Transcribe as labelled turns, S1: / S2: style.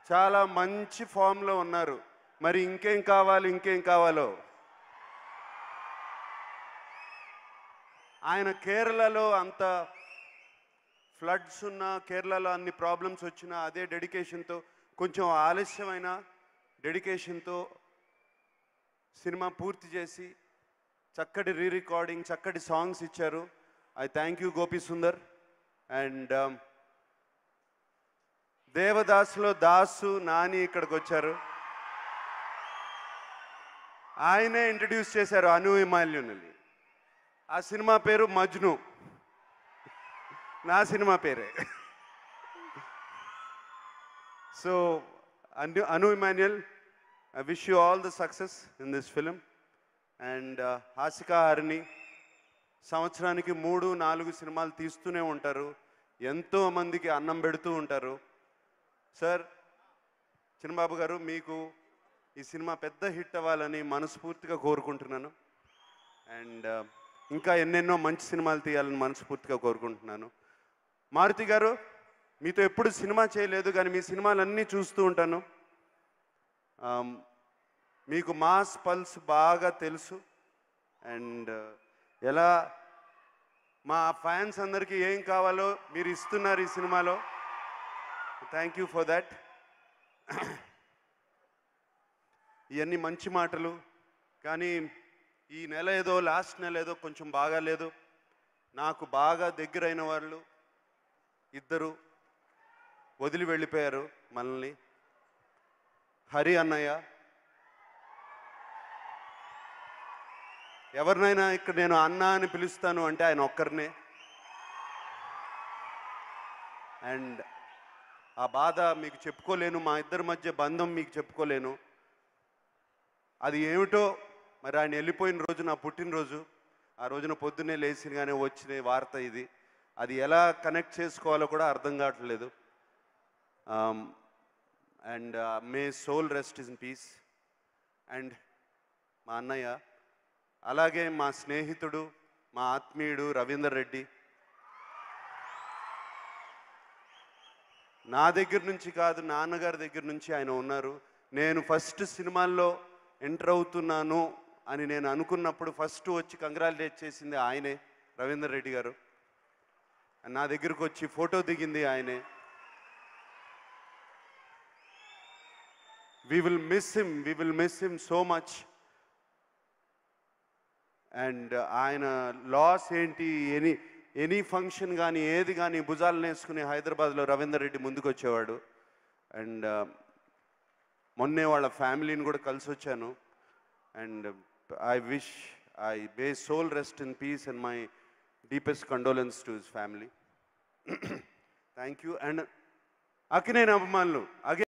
S1: చాలా మంచి ఫామ్లో ఉన్నారు మరి ఇంకేం కావాలి ఇంకేం కావాలో ఆయన కేరళలో అంత ఫ్లడ్స్ ఉన్న కేరళలో అన్ని ప్రాబ్లమ్స్ వచ్చినా అదే డెడికేషన్తో కొంచెం ఆలస్యమైన డెడికేషన్తో సినిమా పూర్తి చేసి చక్కటి రీ రికార్డింగ్ చక్కటి సాంగ్స్ ఇచ్చారు I thank you Gopi Sundar and దేవదాస్లో దాసు నాని ఇక్కడికి వచ్చారు ఆయనే ఇంట్రడ్యూస్ చేశారు అను హిమాల్యుని ఆ సినిమా పేరు మజ్ను నా సినిమా పేరే so Anu Anu Emmanuel I wish you all the success in this film and Hasika Harini సంవత్సరానికి మూడు నాలుగు సినిమాలు తీస్తూనే ఉంటారు ఎంతో మందికి అన్నం పెడుతూ ఉంటారు సార్ చిన్నబాబు గారు మీకు ఈ సినిమా పెద్ద హిట్ అవ్వాలని మనస్ఫూర్తిగా కోరుకుంటున్నాను అండ్ ఇంకా ఎన్నెన్నో మంచి సినిమాలు తీయాలని మనస్ఫూర్తిగా కోరుకుంటున్నాను మారుతి గారు మీతో ఎప్పుడు సినిమా చేయలేదు కానీ మీ సినిమాలన్నీ చూస్తూ ఉంటాను ఆమ్, మీకు మాస్ పల్స్ బాగా తెలుసు అండ్ ఎలా మా ఫ్యాన్స్ అందరికీ ఏం కావాలో మీరు ఇస్తున్నారు ఈ సినిమాలో థ్యాంక్ యూ ఫర్ దాట్ ఇవన్నీ మంచి మాటలు కానీ ఈ నెల ఏదో లాస్ట్ నెల ఏదో కొంచెం బాగాలేదు నాకు బాగా దగ్గరైన వాళ్ళు ఇద్దరు వదిలి వెళ్ళిపోయారు మనల్ని హరి అన్నయ్య ఎవరినైనా ఇక్కడ నేను అన్న అని పిలుస్తాను అంటే ఆయన ఒక్కరినే అండ్ ఆ బాధ మీకు చెప్పుకోలేను మా ఇద్దరి మధ్య బంధం మీకు చెప్పుకోలేను అది ఏమిటో మరి ఆయన వెళ్ళిపోయిన రోజు నా పుట్టినరోజు ఆ రోజున పొద్దున్నే లేచిగానే వచ్చిన వార్త ఇది అది ఎలా కనెక్ట్ చేసుకోవాలో కూడా అర్థం కావట్లేదు and may soul rest in peace and మా అన్నయ్య అలాగే మా స్నేహితుడు మా ఆత్మీయుడు రవీందర్ రెడ్డి నా దగ్గర నుంచి కాదు నాన్నగారి దగ్గర నుంచి ఆయన ఉన్నారు నేను ఫస్ట్ సినిమాల్లో ఎంటర్ అవుతున్నాను అని నేను అనుకున్నప్పుడు ఫస్ట్ వచ్చి కంగ్రాచులేట్ చేసింది ఆయనే రవీందర్ రెడ్డి గారు నా దగ్గరకు వచ్చి ఫోటో దిగింది ఆయనే we will miss him we will miss him so much and ఆయన లాస్ ఏంటి ఎనీ ఎనీ ఫంక్షన్ కానీ ఏది కానీ భుజాలను వేసుకుని హైదరాబాద్లో రవీందర్ రెడ్డి ముందుకు వచ్చేవాడు అండ్ మొన్నే వాళ్ళ ఫ్యామిలీని కూడా కలిసి వచ్చాను and I wish I be soul rest in peace and my deepest condolence to his family thank you and Akkineni అభిమానులు అగే